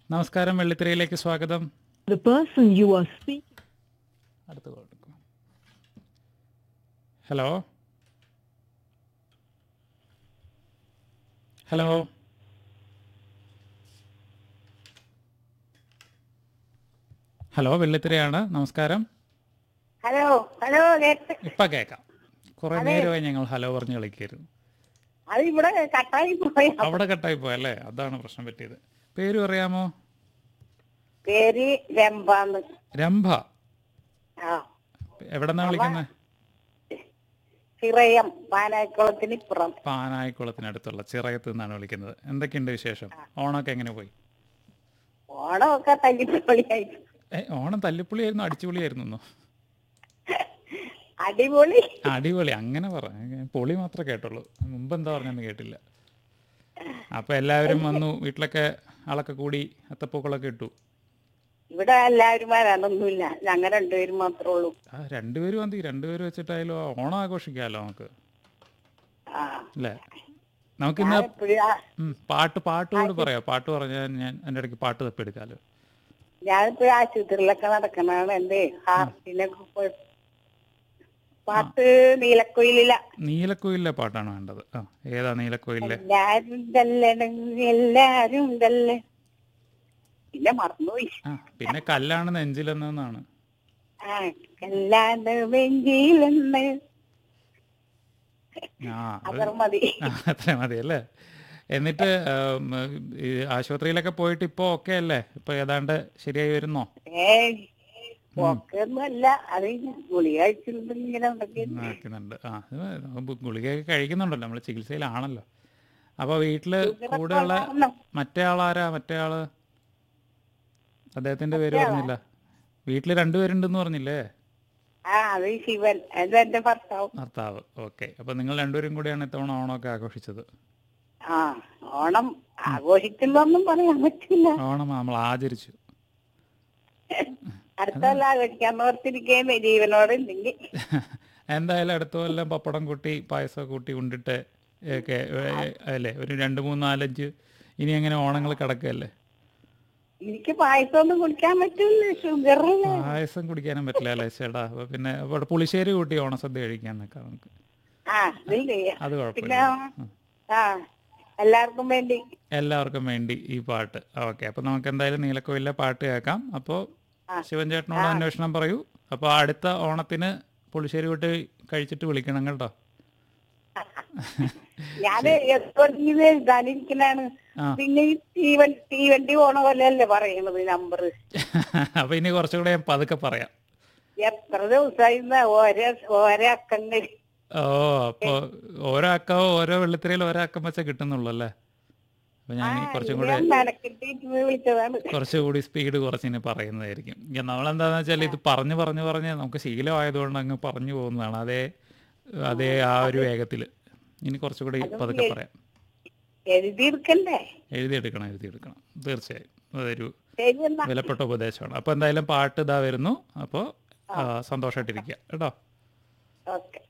നമസ്കാരം വെള്ളിത്തിരയിലേക്ക് സ്വാഗതം The person you are speaking അടുത്ത call എടുക്കാം. ഹലോ ഹലോ ഹലോ വെള്ളിത്തിരയാണ് നമസ്കാരം ഹലോ ഹലോ കേട്ട് ഇപ്പൊ കേക്കാം കുറെ നേരമായി ഞങ്ങൾ ഹലോ പറഞ്ഞ് കളിക്കായിരുന്നു അത് ഇവിടെ കട്ടായി പോയ അവിടെ കട്ടായി പോയല്ലേ അതാണ് പ്രശ്നം പറ്റിയത് പേര് പറയാമോ പേര് രംഭാന്ന് രംഭ ആ എവിടെന്നാ വിളിക്കുന്നത് ചിറയം പാനാക്കുളത്തിന് ഇപ്പുറം പാനായിക്കുളത്തിനടുത്തുള്ള ചിറയത്ത് നിന്നാണ് വിളിക്കുന്നത് എന്തൊക്കെയുണ്ട് വിശേഷം ഓണമൊക്കെ എങ്ങനെ പോയി ഓണമൊക്കെ തല്ലിപ്പൊളിയായി ഏ ഓണം തല്ലിപ്പൊളിയായിരുന്നു അടിച്ചുപൊളിയായിരുന്നു അടിപൊളി അടിപൊളി അങ്ങനെ പറ ഞാൻ പൊളി മാത്രമേ കേട്ടുള്ളൂ മുമ്പ് എന്താ പറഞ്ഞെന്ന് കേട്ടില്ല അപ്പൊ എല്ലാവരും വന്നു വീട്ടിലൊക്കെ ആളൊക്കെ കൂടി അത്തപ്പൂക്കളൊക്കെ ഇട്ടു ഇവിടെ എല്ലാവരും വരാനൊന്നുമില്ല ഞങ്ങൾ രണ്ടുപേരും മാത്രമേ ഉള്ളൂ ആ രണ്ടുപേരും മതി രണ്ടുപേരും വെച്ചിട്ടായാലും ആ ഓണം ആഘോഷിക്കാമല്ലോ നമുക്ക് ആ അല്ലേ നമുക്കിന്ന് എപ്പോഴും ഉം, പാട്ട് പാട്ടുകൂടി പറയാം പാട്ട് പറഞ്ഞാൽ ഞാൻ എൻ്റെ ഇടയ്ക്ക് പാട്ട് തപ്പെടുക്കാലോ ഞാനിപ്പോഴും ആശുപത്രിയിലൊക്കെ നടക്കണാണ് എന്റെ ഹാർട്ടിനൊക്കെ പോയി- പാട്ട് നീലക്കൊയിലില്ല നീലക്കോയിലെ പാട്ടാണ് വേണ്ടത് ആ ഏതാ നീലക്കോയിലെ എല്ലാരും ഉണ്ടല്ലേ എല്ലാരും ഉണ്ടല്ലേ പിന്നെ മറന്നുപോയി ആ പിന്നെ കല്ലാണ് നെഞ്ചിലെന്നാണ് ആ കല്ലാണ്ട് വെഞ്ചിയിലെന്ന് ആ അത് അതർ മതി ആ, അത്ര മതി അല്ലേ എന്നിട്ട് ഉം, ഈ ആശുപത്രിയിലൊക്കെ പോയിട്ട് ഇപ്പൊ ഓക്കെ അല്ലേ ഇപ്പൊ ഏതാണ്ട് ശരിയായി വരുന്നോ ഏ പോക്കൊന്നുമല്ല അത് ഗുളിക കഴിച്ചിട്ട് ഇങ്ങനെ ഉണ്ടെങ്കിൽ നോക്കുന്നുണ്ട് ആ അത് നമുക്ക് ഗുളികയൊക്കെ കഴിക്കുന്നുണ്ടല്ലോ നമ്മൾ ചികിത്സയിലാണല്ലോ അപ്പൊ വീട്ടില് കൂടെയുള്ള മറ്റേ ആളാരാ മറ്റേ ആള് അദ്ദേഹത്തിന്റെ പേര് പറഞ്ഞില്ല വീട്ടില് രണ്ടുപേരുണ്ടെന്ന് പറഞ്ഞില്ലേ ആ അത് ശിവൻ അത് എന്റെ ഭർത്താവ് ഭർത്താവ് ഓക്കെ അപ്പൊ നിങ്ങൾ രണ്ടുപേരും കൂടിയാണ് ഇത്തവണ ഓണമൊക്കെ ആഘോഷിച്ചത് ആ ഓണം ആഘോഷിക്കുന്നൊന്നും പറയാൻ പറ്റില്ല ഓണം നമ്മൾ ആചരിച്ചു അടുത്ത കൊല്ലം ആഘോഷിക്കാൻ ഓർത്തിരിക്കുകയും ജീവനോട് ഉണ്ടെങ്കിൽ എന്തായാലും അടുത്ത കൊല്ലം പപ്പടം കൂട്ടി പായസം കൂട്ടി ഉണ്ടിട്ട് ഒക്കെ ഏ, അല്ലേ ഒരു രണ്ട് മൂന്ന് നാലഞ്ച് ഇനി അങ്ങനെ ഓണങ്ങൾ കിടക്കല്ലേ എനിക്ക് പായസം ഒന്നും കുടിക്കാൻ പറ്റില്ല ഷുഗർ പായസം കുടിക്കാനും പറ്റില്ല അല്ലേ ചേട്ടാ അപ്പൊ പിന്നെ അവിടെ പുളിശ്ശേരി കൂട്ടി ഓണസദ്യ കഴിക്കാൻ നിൽക്കാം നമുക്ക് ആ അതില്ലേ അത് പിന്നെ കുഴപ്പമില്ല ആ എല്ലാവർക്കും വേണ്ടി എല്ലാവർക്കും വേണ്ടി ഈ പാട്ട് ഓക്കെ അപ്പൊ നമുക്ക് എന്തായാലും നീലക്കോയിലെ പാട്ട് കേൾക്കാം അപ്പോൾ ശിവൻ ചേട്ടനോട് അന്വേഷണം പറയൂ അപ്പോൾ അടുത്ത ഓണത്തിന് പുളിശ്ശേരി കൂട്ടി കഴിച്ചിട്ട് വിളിക്കണം കേട്ടോ ഞാൻ എപ്പോഴും എഴുതാനിരിക്കണാണ് ആ. പിന്നെ ഈ തീവണ്ടി തീവണ്ടി പോണ പോലെയല്ലേ പറയണത് നമ്പർ അപ്പൊ ഇനി കുറച്ചുകൂടെ ഞാൻ പതുക്കെ പറയാം എത്ര ദിവസമായി ഓരോ ഓരോ അക്കങ്ങൾ ഓ അപ്പൊ ഓരോ അക്കവും ഓരോ വെള്ളിത്തിരയിൽ ഓരോ അക്കം വെച്ചാൽ കിട്ടുന്നുള്ളൂ അല്ലേ അപ്പൊ ഞാൻ ഇനി കുറച്ചും കൂടെ മെനക്കെട്ടിട്ട് വിളിച്ചതാണ് കുറച്ചുകൂടി സ്പീഡ് കുറച്ച് ഇനി പറയുന്നതായിരിക്കും ഇനി നമ്മളെന്താന്ന് വെച്ചാൽ ഇത് പറഞ്ഞു പറഞ്ഞു പറഞ്ഞ് നമുക്ക് ശീലമായതുകൊണ്ട് അങ്ങ് പറഞ്ഞു പോകുന്നതാണ് അതേ അതേ ആ ഒരു വേഗത്തിൽ ഇനി കുറച്ചുകൂടി പതുക്കെ പറയാം എഴുതിയെടുക്കണ്ടേ എഴുതിയെടുക്കണം എഴുതിയെടുക്കണം തീർച്ചയായും അതൊരു ശരി എന്നാ വിലപ്പെട്ട ഉപദേശമാണ് അപ്പൊ എന്തായാലും പാട്ട് ഇതാ വരുന്നു അപ്പോൾ സന്തോഷമായിട്ടിരിക്കുക കേട്ടോ ഓക്കെ